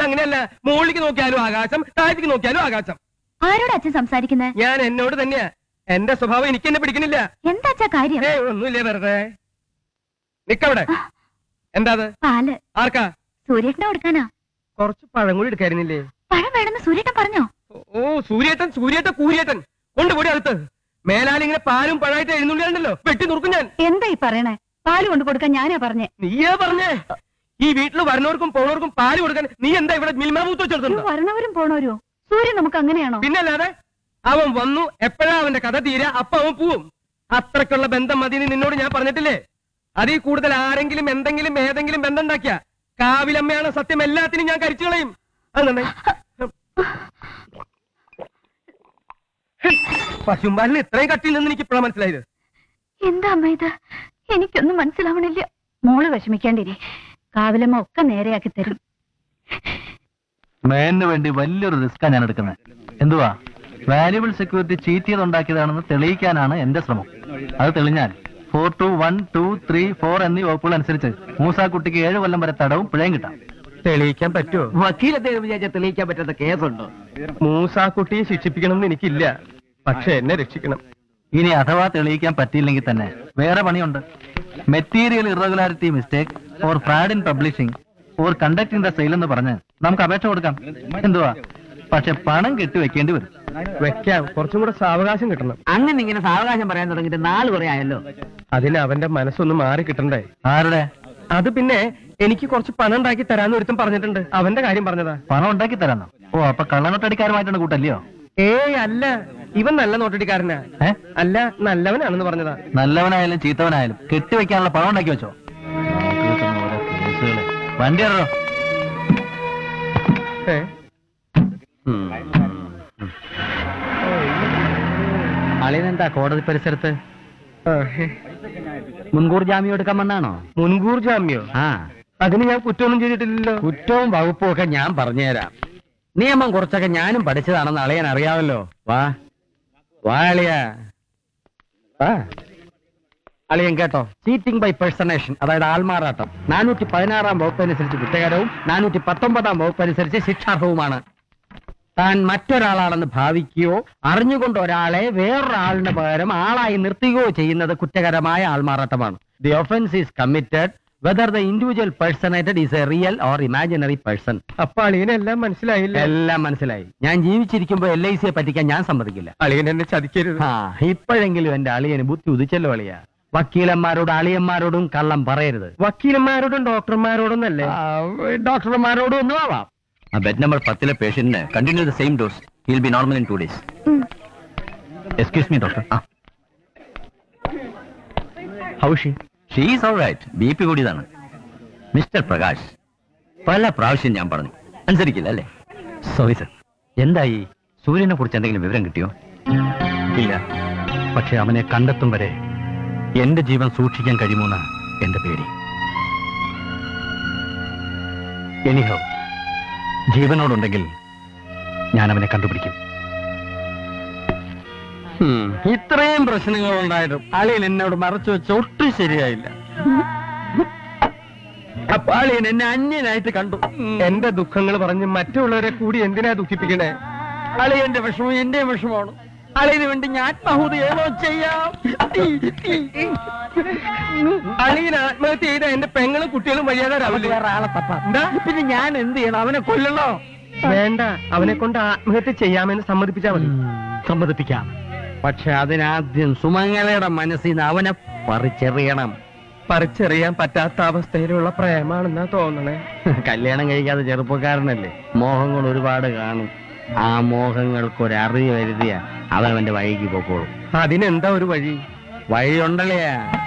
വീട്ടിൽ അങ്ങനെയല്ല മുകളിലേക്ക് നോക്കിയാലും ആകാശം താഴത്തേക്ക് നോക്കിയാലും ആകാശം ആരോട് അച്ഛൻ സംസാരിക്കുന്നത് ഞാൻ എന്നോട് തന്നെയാ എന്റെ സ്വഭാവം എനിക്ക് എന്നെ പിടിക്കുന്നില്ല എന്താ അച്ഛാ കാര്യം ഏ ഒന്നുമില്ല വെറുതെ നിക്കവിടെ എന്താ അത് പാല് ആർക്കാ സൂര്യേട്ടനെ കൊടുക്കാനാ കുറച്ച് പഴം കൂടി എടുക്കായിരുന്നില്ലേ പഴം വേണമെന്ന് സൂര്യേട്ടൻ പറഞ്ഞോ ഓ സൂര്യേട്ടൻ സൂര്യേട്ടൻ കൂര്യേട്ടൻ കൊണ്ടുപോടി അടുത്ത് മേലാലിങ്ങനെ പാലും പഴമായിട്ട് എഴുന്നള്ളിയാണ്ടല്ലോ വെട്ടി നുറുക്കും ഞാൻ എന്താ ഈ പറയണേ പാല് കൊണ്ട് കൊടുക്കാൻ ഞാനാ പറഞ്ഞേ നീയാ പറഞ്ഞേ ഈ വീട്ടിൽ വരണവർക്കും പോണവർക്കും പാല് കൊടുക്കാൻ നീ എന്താ ഇവിടെ മിൽമ മൂത്ത് വെച്ചെടുത്തുണ്ടോ വരണവരും പോണവരോ സൂര്യൻ നമുക്ക് അങ്ങനെയാണോ പിന്നല്ലാതെ അവൻ വന്നു എപ്പോഴാ അവന്റെ കഥ തീരാ അപ്പൊ അവൻ പോവും അത്രക്കുള്ള ബന്ധം മതി എന്ന് നിന്നോട് ഞാൻ പറഞ്ഞിട്ടില്ലേ അതിൽ കൂടുതൽ ആരെങ്കിലും എന്തെങ്കിലും ഏതെങ്കിലും ബന്ധം ഉണ്ടാക്കിയ കാവിലമ്മയാണ് സത്യം എല്ലാത്തിനും ഞാൻ കരിച്ചു കളയും അത് നന്നായി പശുമ്പാലിന് ഇത്രയും കട്ടിയിൽ നിന്ന് എനിക്ക് ഇപ്പോഴാണ് മനസ്സിലായത് എന്താ അമ്മ ഇത് എനിക്കൊന്നും മനസ്സിലാവണില്ല മോള് വിഷമിക്കാണ്ടിരി കാവിലമ്മ ഒക്കെ നേരെയാക്കി തരും മേനു വേണ്ടി വലിയൊരു റിസ്ക്കാ ഞാൻ എടുക്കുന്നത് എന്തുവാ വാല്യുബിൾ സെക്യൂരിറ്റി ചീറ്റ് ചെയ്തുണ്ടാക്കിയതാണെന്ന് തെളിയിക്കാനാണ് എന്റെ ശ്രമം അത് തെളിഞ്ഞാൽ four two one two three four എന്നീ വകുപ്പുകൾ അനുസരിച്ച് മൂസാക്കുട്ടിക്ക് ഏഴ് കൊല്ലം വരെ തടവും പിഴയും കിട്ടാം തെളിയിക്കാൻ പറ്റുമോ വക്കീലത്തെ വിചാരിച്ച തെളിയിക്കാൻ പറ്റാത്ത കേസുണ്ടോ മൂസാക്കുട്ടിയെ ശിക്ഷിപ്പിക്കണം എന്ന് എനിക്കില്ല പക്ഷെ എന്നെ രക്ഷിക്കണം ഇനി അഥവാ തെളിയിക്കാൻ പറ്റിയില്ലെങ്കിൽ തന്നെ വേറെ പണിയുണ്ട് material irregularity mistake or fraud in publishing or conducting the sale എന്ന് പറഞ്ഞ് നമുക്ക് അപേക്ഷ കൊടുക്കാം എന്തുവാ പക്ഷെ പണം കെട്ടിവെക്കേണ്ടി വരും വെക്കാം കുറച്ചും കൂടെ സാവകാശം കിട്ടണം അങ്ങനെ ഇങ്ങനെ സാവകാശം പറയാൻ തുടങ്ങിയിട്ട് നാല് കുറെ ആയല്ലോ അതിന് അവന്റെ മനസ്സൊന്ന് മാറി കിട്ടണ്ടേ ആരുടെ അത് പിന്നെ എനിക്ക് കുറച്ച് പണം ഉണ്ടാക്കി തരാന്ന് ഒരുത്തം പറഞ്ഞിട്ടുണ്ട് അവന്റെ കാര്യം പറഞ്ഞതാ പണം ഉണ്ടാക്കി തരാന്നോ ഓ അപ്പൊ കള്ളനോട്ടടിക്കാരുമായിട്ടാണ് കൂട്ടല്ലയോ ഏയ് അല്ല ഇവൻ നല്ല നോട്ടടിക്കാരനാ ഏ അല്ല നല്ലവനാണെന്ന് പറഞ്ഞതാ നല്ലവനായാലും ചീത്തവനായാലും കെട്ടിവെക്കാനുള്ള പണം ഉണ്ടാക്കി വെച്ചോ കേൾക്കുന്ന ഓരോ കേസുകള്. വണ്ടി ഇറോ ഏ? അളിയനെന്താ കോടതി പരിസരത്ത് ആ, മുൻകൂർ ജാമ്യം എടുക്കാൻ വന്നാണോ മുൻകൂർ ജാമ്യോ ആ അതിന് ഞാൻ കുറ്റമൊന്നും ചെയ്തിട്ടില്ലല്ലോ കുറ്റവും വകുപ്പും ഒക്കെ ഞാൻ പറഞ്ഞുതരാം നിയമം കുറച്ചൊക്കെ ഞാനും പഠിച്ചതാണെന്ന് അളിയൻ അറിയാമല്ലോ വാ വാ അളിയ വാ അളിയൻ കേട്ടോ ചീറ്റിംഗ് ബൈ പേഴ്സണേഷൻ അതായത് ആൾമാറാട്ടം നാനൂറ്റി പതിനാറാം വകുപ്പ് അനുസരിച്ച് കുറ്റകരവും നാനൂറ്റി പത്തൊമ്പതാം വകുപ്പ് അനുസരിച്ച് ശിക്ഷാർഹവുമാണ് താൻ മറ്റൊരാളാണെന്ന് ഭാവിക്കുകയോ അറിഞ്ഞുകൊണ്ട് ഒരാളെ വേറൊരാളിന് പകരം ആളായി നിർത്തുകയോ ചെയ്യുന്നത് കുറ്റകരമായ ആൾമാറാട്ടമാണ് the offence is committed whether the individual personated is a real or imaginary person അപ്പൊ അളിയനെല്ലാം മനസ്സിലായില്ല എല്ലാം മനസ്സിലായി ഞാൻ ജീവിച്ചിരിക്കുമ്പോൾ എൽ ഐ സിയെ പറ്റിക്കാൻ ഞാൻ സമ്മതിക്കില്ല അളിയൻ എന്നെ ചതിക്കരുത് ആ ഇപ്പോഴെങ്കിലും എന്റെ അളിയന് ബുദ്ധി ഉദിച്ചല്ലോ അളിയ വക്കീലന്മാരോടും അളിയന്മാരോടും കള്ളം പറയരുത് വക്കീലന്മാരോടും ഡോക്ടർമാരോടൊന്നല്ലേ ആ, ഡോക്ടർമാരോടും ഒന്നും ആവാം ബെഡ് നമ്പർ പത്തിലെ പേഷ്യന്റിന് continue the same dose he'll be normal in two days excuse me doctor how's she she's all right B P കൂടിയതാണ് മിസ്റ്റർ പ്രകാശ് പല പ്രാവശ്യം ഞാൻ പറഞ്ഞു അനുസരിക്കില്ല അല്ലേ സോറി സർ എന്തായി സൂര്യനെ കുറിച്ച് എന്തെങ്കിലും വിവരം കിട്ടിയോ ഇല്ല പക്ഷെ അവനെ കണ്ടെത്തും വരെ എന്റെ ജീവൻ സൂക്ഷിക്കാൻ കഴിയുമോന്ന എന്റെ പേടി എനിഹോ ജീവനോടുണ്ടെങ്കിൽ ഞാൻ അവനെ കണ്ടുപിടിക്കും ഉം. ഇത്രയും പ്രശ്നങ്ങൾ ഉണ്ടായിട്ടും അളിയൻ എന്നോട് മറച്ചു വെച്ച ഒട്ടും ശരിയായില്ല അപ്പൊ അളിയൻ എന്നെ അന്യനായിട്ട് കണ്ടു എന്റെ ദുഃഖങ്ങൾ പറഞ്ഞ് മറ്റുള്ളവരെ കൂടി എന്തിനാ ദുഃഖിപ്പിക്കണേ അളിയന്റെ വിഷമം എന്റെ വിഷമമാണ് അളിയന് വേണ്ടി ഞാൻ ആത്മാഹുതി ഏതോ ചെയ്യാം അളിയൻ ആത്മഹത്യ ചെയ്ത എന്റെ പെങ്ങളും കുട്ടികളും അവന് വഴിയാതാരാവില്ലേ വേറെ ആളെ തപ്പാം എന്താ പിന്നെ ഞാൻ എന്ത് ചെയ്യണം അവനെ കൊല്ലണോ വേണ്ട അവനെ കൊണ്ട് ആത്മഹത്യ ചെയ്യാമെന്ന് സമ്മതിപ്പിച്ചാ മതി സമ്മതിപ്പിക്കാം പക്ഷെ അതിനാദ്യം സുമംഗലയുടെ മനസ്സിൽ നിന്ന് അവനെ പറിച്ചെറിയണം പറിച്ചെറിയാൻ പറ്റാത്ത അവസ്ഥയിലുള്ള പ്രേമാണെന്നാ തോന്നണേ കല്യാണം കഴിക്കാതെ ചെറുപ്പക്കാരനല്ലേ മോഹങ്ങൾ ഒരുപാട് കാണും ആ മോഹങ്ങൾക്ക് ഒരു അറിവ് വരുത്തിയ അതവന്റെ വഴിക്ക് പൊക്കോളും അതിനെന്താ ഒരു വഴി വഴിയുണ്ടല്ലേ